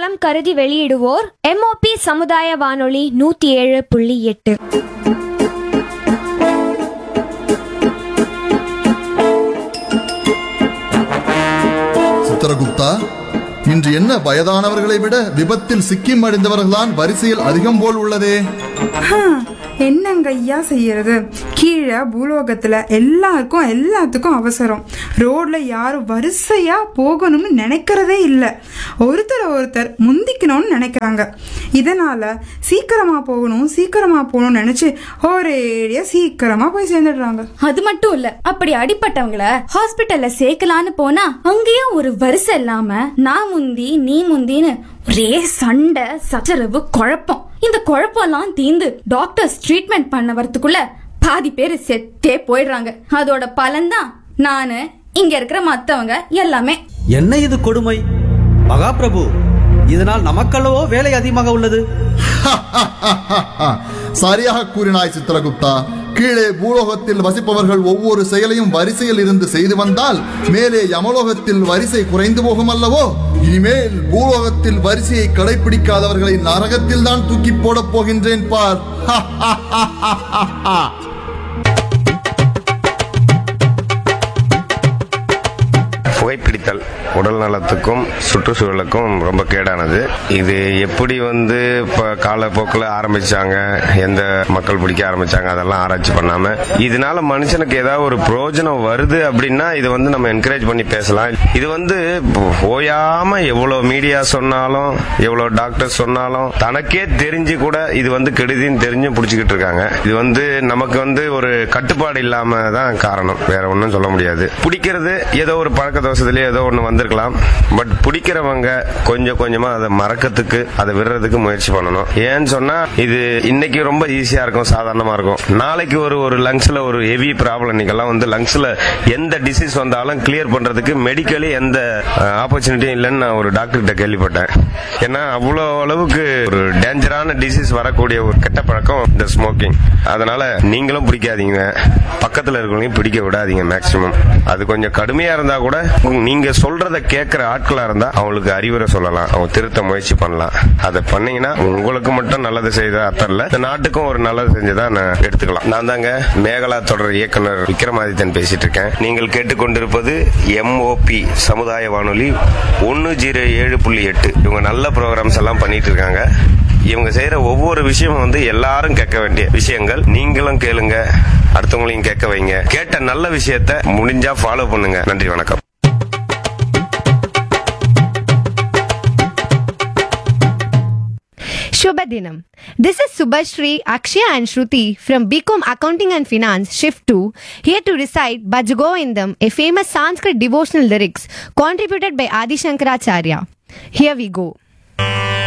நலம் கருதி வெளியிடுவோர் எம்ஓபி சமுதாய வானொலி நூத்தி ஏழு புள்ளி எட்டு சித்திரகுப்தா இன்று என்ன வயதானவர்களை விட விபத்தில் சிக்கி மடிந்தவர்கள்தான் வரிசையில் அதிகம் போல் உள்ளதே ஹம், என்னங்க ஐயா செய்யறது கீழே பூலோகத்துல எல்லாருக்கும் எல்லாத்துக்கும் அவசரம் ரோட்ல யாரும் வரிசையா போகணும்னு நினைக்கிறதே இல்ல ஒருத்தர் ஒருத்தர் முந்திக்கணும்னு நினைக்கிறாங்க இதனால சீக்கிரமா போகணும் சீக்கிரமா போகணும்னு நினைச்சு ஒரேடியா சீக்கிரமா போய் சேர்ந்துடுறாங்க அது மட்டும் இல்ல அப்படி அடிப்பட்டவங்கள ஹாஸ்பிட்டல்ல சேர்க்கலான்னு போனா அங்கேயும் ஒரு வரிசை இல்லாம நான் முந்தி நீ முந்தின்னு ஒரே சண்டை சச்சரவு குழப்பம் இந்த குழப்பம்லாம் தீந்து டாக்டர்ஸ் ட்ரீட்மெண்ட் பண்ண வரதுக்குள்ள பாதி பேர் செத்தே போயிடுறாங்க அதோட பலன்தான் நானு இங்க இருக்கிற மத்தவங்க எல்லாமே என்ன இது கொடுமை மகாபிரபு இதனால் நமக்கல்லவோ வேலை அதிகமாக உள்ளது சரியாக கூறினாய் சித்திரகுப்தா கீழே பூலோகத்தில் வசிப்பவர்கள் ஒவ்வொரு செயலையும் வரிசையில் இருந்து செய்து வந்தால் மேலே யமலோகத்தில் வரிசை குறைந்து போகும் அல்லவோ இனிமேல் பூலோகத்தில் வரிசையை கடைபிடிக்காதவர்களை நரகத்தில் தான் தூக்கி போடப் போகின்றேன் பார் புகைப்பிடித்தல் உடல் நலத்துக்கும் சுற்றுச்சூழலுக்கும் ரொம்ப கேடானது இது எப்படி வந்து இப்போ காலப்போக்கில் ஆரம்பிச்சாங்க எந்த மக்கள் பிடிக்க ஆரம்பிச்சாங்க அதெல்லாம் ஆராய்ச்சி பண்ணாம இதனால மனுஷனுக்கு ஏதாவது ஒரு பிரயோஜனம் வருது அப்படின்னா இது வந்து நம்ம என்கரேஜ் பண்ணி பேசலாம் இது வந்து ஓயாம எவ்வளவு மீடியா சொன்னாலும் எவ்வளவு டாக்டர் சொன்னாலும் தனக்கே தெரிஞ்சு கூட இது வந்து கெடுதின்னு தெரிஞ்சு பிடிச்சிக்கிட்டு இருக்காங்க இது வந்து நமக்கு வந்து ஒரு கட்டுப்பாடு இல்லாம தான் காரணம் வேற ஒன்றும் சொல்ல முடியாது பிடிக்கிறது ஏதோ ஒரு பழக்க தோஷத்திலேயே ஏதோ ஒன்று வந்திருக்கலாம் பட் பிடிக்கிறவங்க கொஞ்சம் கொஞ்சமா அதை மறக்கிறதுக்கு அதை விடுறதுக்கு முயற்சி பண்ணணும் ஏன்னு சொன்னா இது இன்னைக்கு ரொம்ப ஈஸியா இருக்கும் சாதாரணமா இருக்கும் நாளைக்கு ஒரு ஒரு லங்ஸ்ல ஒரு ஹெவி ப்ராப்ளம் இன்னைக்கெல்லாம் வந்து லங்ஸ்ல எந்த டிசீஸ் வந்தாலும் கிளியர் பண்றதுக்கு மெடிக்கலி எந்த ஆப்பர்ச்சுனிட்டியும் இல்லைன்னு நான் ஒரு டாக்டர் கிட்ட கேள்விப்பட்டேன் ஏன்னா அவ்வளோ அளவுக்கு ஒரு டேஞ்சரான டிசீஸ் வரக்கூடிய ஒரு கெட்ட பழக்கம் இந்த ஸ்மோக்கிங் அதனால நீங்களும் பிடிக்காதீங்க பக்கத்துல இருக்கிறவங்களையும் பிடிக்க விடாதீங்க மேக்சிமம் அது கொஞ்சம் கடுமையா இருந்தா கூட உங்க- நீங்க சொல்றத கேட்கிற ஆட்களா இருந்தா அவங்களுக்கு அறிவுரை சொல்லலாம் அவங்க திருத்த முயற்சி பண்ணலாம் அதை பண்ணீங்கன்னா உங்களுக்கு மட்டும் நல்லது செய்த அத்தர்ல இந்த நாட்டுக்கும் ஒரு நல்லது செஞ்சதா நான் எடுத்துக்கலாம் நான் தாங்க மேகலா தொடர் இயக்குனர் விக்ரமாதித்தன் பேசிட்டு இருக்கேன் நீங்கள் கேட்டுக்கொண்டிருப்பது எம்ஓபி சமுதாய வானொலி ஒன்னு ஜீரோ ஏழு புள்ளி எட்டு இவங்க நல்ல ப்ரோக்ராம்ஸ் எல்லாம் பண்ணிட்டு இருக்காங்க இவங்க செய்யற ஒவ்வொரு விஷயமும் வந்து எல்லாரும் கேட்க வேண்டிய விஷயங்கள் நீங்களும் கேளுங்க அடுத்தவங்களையும் கேட்க வைங்க கேட்ட நல்ல விஷயத்த முடிஞ்சா ஃபாலோ பண்ணுங்க நன்றி வணக்கம் Shubhadinam. This is Subhashri, Akshaya and Shruti from BCom Accounting and Finance, Shift 2, here to recite Bhajagovindam, a famous Sanskrit devotional lyrics contributed by Adi Shankaracharya. Here we go.